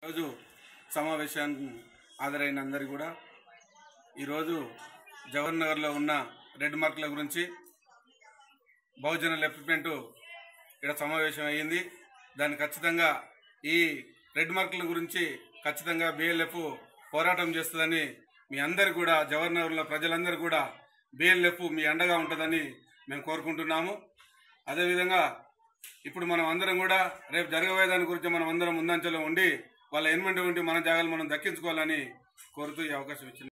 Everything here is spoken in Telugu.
ఈరోజు సమావేశానికి హాజరైన అందరికీ కూడా ఈరోజు జవహర్ నగర్లో ఉన్న రెడ్ మార్కుల గురించి బహుజన లెఫ్ట్మెంట్ ఇక్కడ సమావేశం అయ్యింది దాన్ని ఖచ్చితంగా ఈ రెడ్ మార్కుల గురించి ఖచ్చితంగా బిఎల్ఎఫ్ పోరాటం చేస్తుందని మీ అందరు కూడా జవహర్ నగర్లో ప్రజలందరూ కూడా బిఎల్ఎఫ్ మీ అండగా ఉంటుందని మేము కోరుకుంటున్నాము అదేవిధంగా ఇప్పుడు మనం అందరం కూడా రేపు జరగబోయే దాని గురించి మనం అందరం ముందంచెలో ఉండి వాళ్ళ ఎన్మెంట్ ఉండి మన జాగాలు మనం దక్కించుకోవాలని కోరుతూ ఈ అవకాశం ఇచ్చింది